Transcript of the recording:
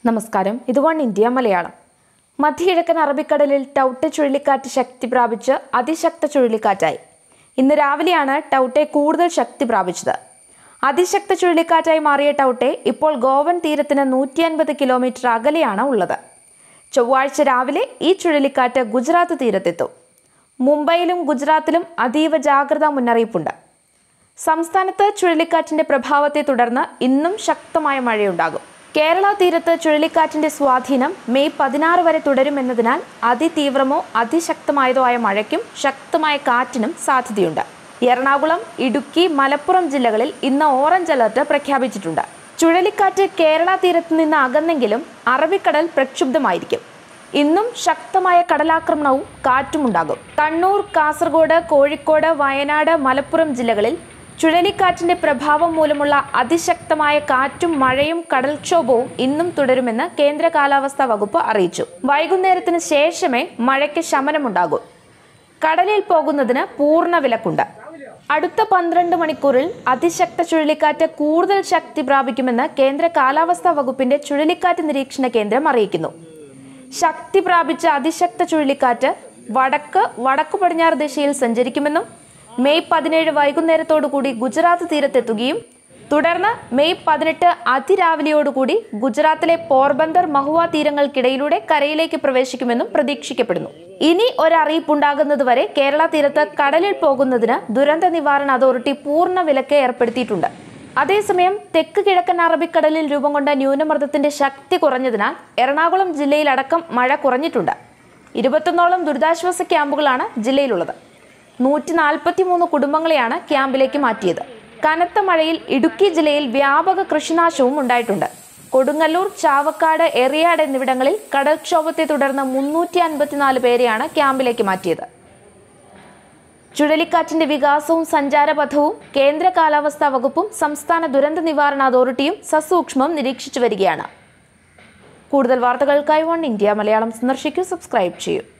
നമസ്കാരം ഇത് one India Malayalam മധ്യകിഴക്കൻ അറബിക്കടലിൽ ടൗട്ടെ ചുഴലിക്കാറ്റ് ശക്തി പ്രാപിച്ച് അതിശക്ത ചുഴലിക്കാറ്റായി ഇന്ന് രാവിലെയാണ് ടൗട്ടെ കൂടുതൽ ശക്തി പ്രാപിച്ചത് അതിശക്ത ചുഴലിക്കാറ്റായി മാറിയ ടൗട്ടെ ഇപ്പോൾ ഗോവൻ തീരത്തിന് നൂറ്റി അൻപത് കിലോമീറ്റർ അകലെയാണ് ഉള്ളത് ചൊവ്വാഴ്ച രാവിലെ ഈ ചുഴലിക്കാറ്റ് ഗുജറാത്ത് തീരത്തെത്തും മുംബൈയിലും ഗുജറാത്തിലും അതീവ ജാഗ്രതാ മുന്നറിയിപ്പുണ്ട് സംസ്ഥാനത്ത് ചുഴലിക്കാറ്റിന്റെ പ്രഭാവത്തെ തുടർന്ന് ഇന്നും ശക്തമായ മഴയുണ്ടാകും കേരള തീരത്ത് ചുഴലിക്കാറ്റിന്റെ സ്വാധീനം മെയ് പതിനാറ് വരെ തുടരുമെന്നതിനാൽ അതിതീവ്രമോ അതിശക്തമായതോ ആയ മഴയ്ക്കും ശക്തമായ കാറ്റിനും സാധ്യതയുണ്ട് എറണാകുളം ഇടുക്കി മലപ്പുറം ജില്ലകളിൽ ഇന്ന് ഓറഞ്ച് അലർട്ട് പ്രഖ്യാപിച്ചിട്ടുണ്ട് ചുഴലിക്കാറ്റ് കേരള തീരത്ത് നിന്ന് അകന്നെങ്കിലും അറബിക്കടൽ പ്രക്ഷുബ്ധമായിരിക്കും ഇന്നും ശക്തമായ കടലാക്രമണവും കാറ്റുമുണ്ടാകും കണ്ണൂർ കാസർഗോഡ് കോഴിക്കോട് വയനാട് മലപ്പുറം ജില്ലകളിൽ ചുഴലിക്കാറ്റിന്റെ പ്രഭാവം മൂലമുള്ള അതിശക്തമായ കാറ്റും മഴയും കടൽക്ഷോഭവും ഇന്നും തുടരുമെന്ന് കേന്ദ്ര കാലാവസ്ഥാ വകുപ്പ് അറിയിച്ചു വൈകുന്നേരത്തിന് ശേഷമേ മഴയ്ക്ക് ശമനമുണ്ടാകൂ കടലിൽ പോകുന്നതിന് പൂർണ്ണ വിലക്കുണ്ട് അടുത്ത പന്ത്രണ്ട് മണിക്കൂറിൽ അതിശക്ത ചുഴലിക്കാറ്റ് കൂടുതൽ ശക്തി പ്രാപിക്കുമെന്ന് കേന്ദ്ര കാലാവസ്ഥാ വകുപ്പിന്റെ ചുഴലിക്കാറ്റ് നിരീക്ഷണ കേന്ദ്രം അറിയിക്കുന്നു ശക്തി പ്രാപിച്ച അതിശക്ത ചുഴലിക്കാറ്റ് വടക്ക് വടക്കു പടിഞ്ഞാറ് ദിശയിൽ സഞ്ചരിക്കുമെന്നും മെയ് പതിനേഴ് വൈകുന്നേരത്തോടുകൂടി ഗുജറാത്ത് തീരത്തെത്തുകയും തുടർന്ന് മെയ് പതിനെട്ട് അതിരാവിലെയോടുകൂടി ഗുജറാത്തിലെ പോർബന്ദർ മഹുവ തീരങ്ങൾക്കിടയിലൂടെ കരയിലേക്ക് പ്രവേശിക്കുമെന്നും പ്രതീക്ഷിക്കപ്പെടുന്നു ഇനി ഒരറിയിപ്പുണ്ടാകുന്നതുവരെ കേരള തീരത്ത് കടലിൽ പോകുന്നതിന് ദുരന്ത നിവാരണ അതോറിറ്റി പൂർണ്ണ വിലക്ക് ഏർപ്പെടുത്തിയിട്ടുണ്ട് അതേസമയം തെക്ക് കിഴക്കൻ അറബിക്കടലിൽ രൂപം കൊണ്ട ന്യൂനമർദ്ദത്തിന്റെ ശക്തി കുറഞ്ഞതിനാൽ എറണാകുളം ജില്ലയിലടക്കം മഴ കുറഞ്ഞിട്ടുണ്ട് ഇരുപത്തൊന്നോളം ദുരിതാശ്വാസ ക്യാമ്പുകളാണ് ജില്ലയിലുള്ളത് നൂറ്റി നാൽപ്പത്തി മൂന്ന് കുടുംബങ്ങളെയാണ് ക്യാമ്പിലേക്ക് മാറ്റിയത് കനത്ത മഴയിൽ ഇടുക്കി ജില്ലയിൽ വ്യാപക കൃഷിനാശവും ഉണ്ടായിട്ടുണ്ട് കൊടുങ്ങല്ലൂർ ചാവക്കാട് എറിയാട് എന്നിവിടങ്ങളിൽ കടൽക്ഷോഭത്തെ തുടർന്ന് മുന്നൂറ്റി അൻപത്തിനാല് പേരെയാണ് ക്യാമ്പിലേക്ക് മാറ്റിയത് ചുഴലിക്കാറ്റിന്റെ വികാസവും സഞ്ചാരപഥവും കേന്ദ്ര കാലാവസ്ഥാ വകുപ്പും സംസ്ഥാന ദുരന്ത നിവാരണ അതോറിറ്റിയും സസൂക്ഷ്മം നിരീക്ഷിച്ചു വരികയാണ് കൂടുതൽ വാർത്തകൾക്കായി വൺ ഇന്ത്യ മലയാളം സന്ദർശിക്കൂ സബ്സ്ക്രൈബ് ചെയ്യൂ